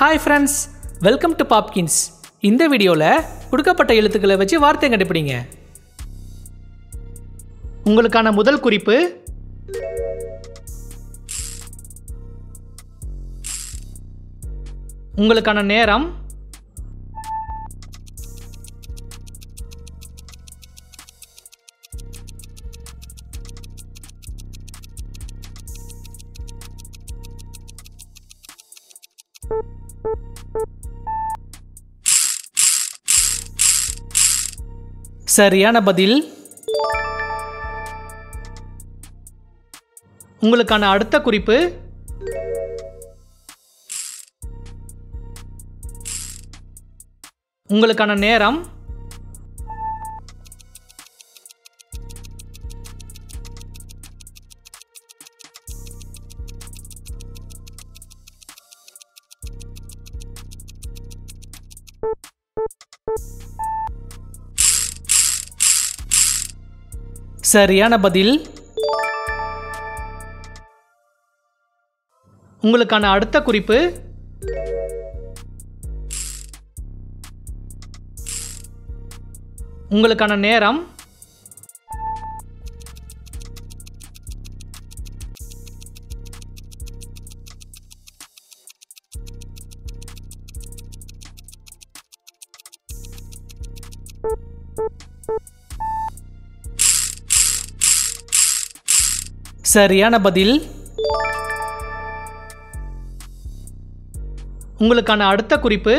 hi friends welcome to Popkins இந்த வீடியோவில் கொடுக்கப்பட்ட எழுத்துக்களை வச்சு வார்த்தை கண்டுபிடிங்க உங்களுக்கான முதல் குறிப்பு உங்களுக்கான நேரம் சரியான பதில் உங்களுக்கான அடுத்த குறிப்பு உங்களுக்கான நேரம் சரியான பதில் உங்களுக்கான அடுத்த குறிப்பு உங்களுக்கான நேரம் சரியான பதில் உங்களுக்கான அடுத்த குறிப்பு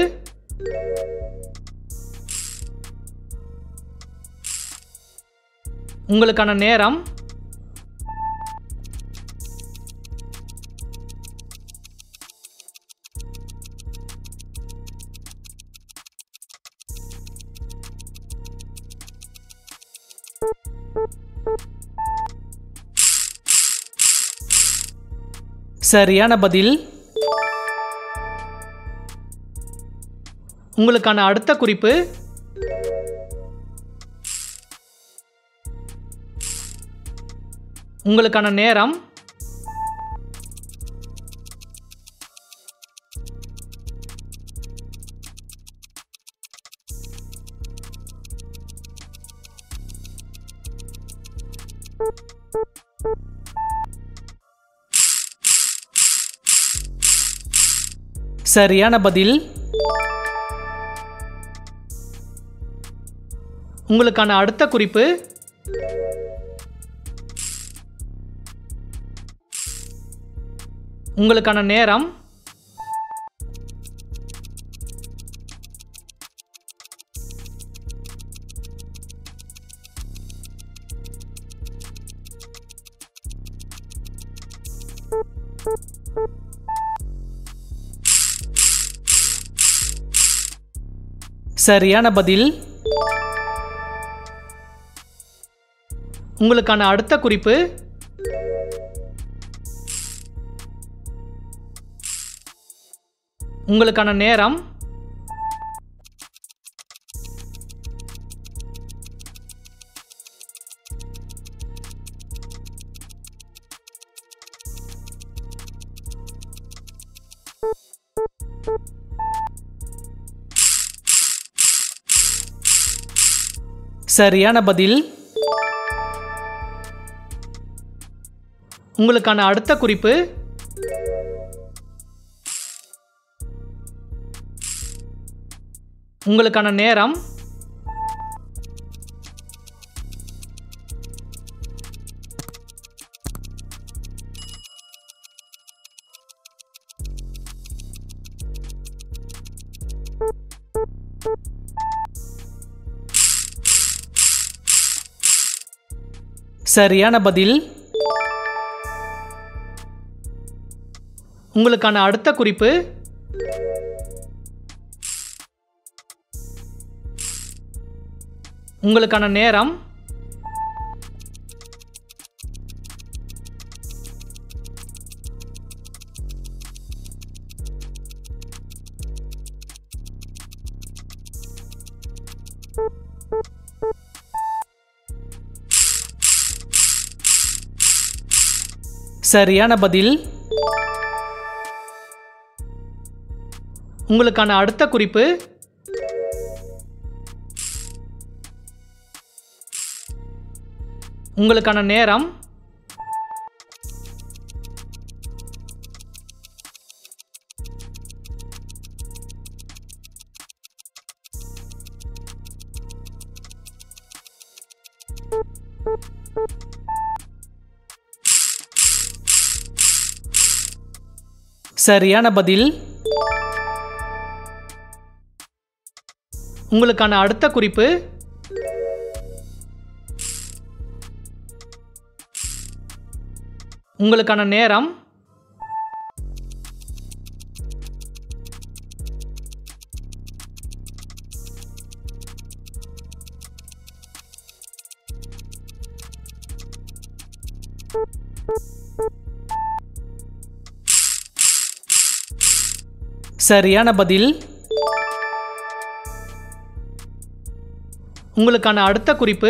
உங்களுக்கான நேரம் சரியான பதில் உங்களுக்கான அடுத்த குறிப்பு உங்களுக்கான நேரம் சரியான பதில் உங்களுக்கான அடுத்த குறிப்பு உங்களுக்கான நேரம் சரியான பதில் உங்களுக்கான அடுத்த குறிப்பு உங்களுக்கான நேரம் சரியான பதில் உங்களுக்கான அடுத்த குறிப்பு உங்களுக்கான நேரம் சரியான பதில் உங்களுக்கான அடுத்த குறிப்பு உங்களுக்கான நேரம் சரியான பதில் உங்களுக்கான அடுத்த குறிப்பு உங்களுக்கான நேரம் சரியான பதில் உங்களுக்கான அடுத்த குறிப்பு உங்களுக்கான நேரம் சரியான பதில் உங்களுக்கான அடுத்த குறிப்பு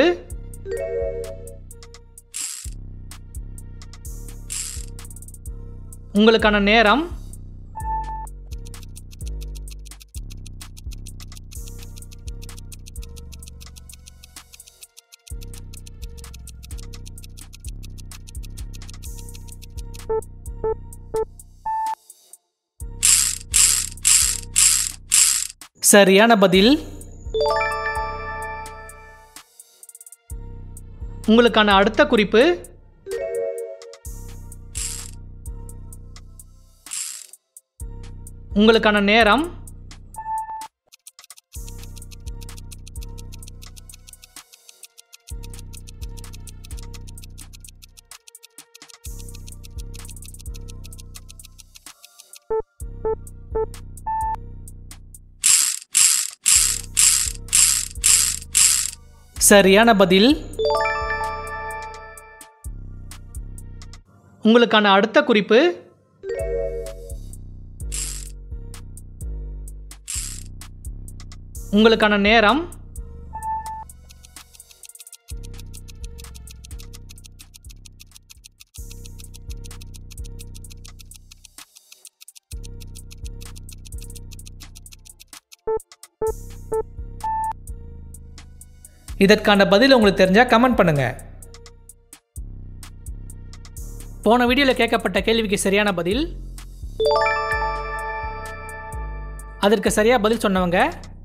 உங்களுக்கான நேரம் சரியான பதில் உங்களுக்கான அடுத்த குறிப்பு உங்களுக்கான நேரம் சரியான பதில் உங்களுக்கான அடுத்த குறிப்பு உங்களுக்கான நேரம் இதற்கான பதில் உங்களுக்கு தெரிஞ்சால் கமெண்ட் பண்ணுங்க போன வீடியோவில் கேட்கப்பட்ட கேள்விக்கு சரியான பதில் அதற்கு சரியா பதில் சொன்னவங்க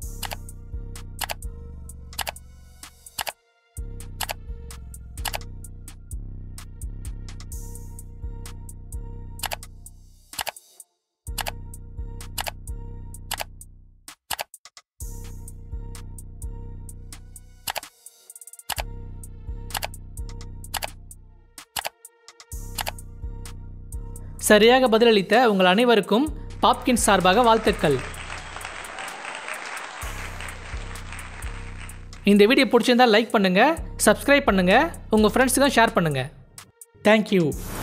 சரியாக பதிலளித்த உங்கள் அனைவருக்கும் பாப்கின்ஸ் சார்பாக வாழ்த்துக்கள் இந்த வீடியோ பிடிச்சிருந்தால் லைக் பண்ணுங்கள் சப்ஸ்கிரைப் பண்ணுங்கள் உங்கள் ஃப்ரெண்ட்ஸுக்கும் ஷேர் பண்ணுங்கள் தேங்க்யூ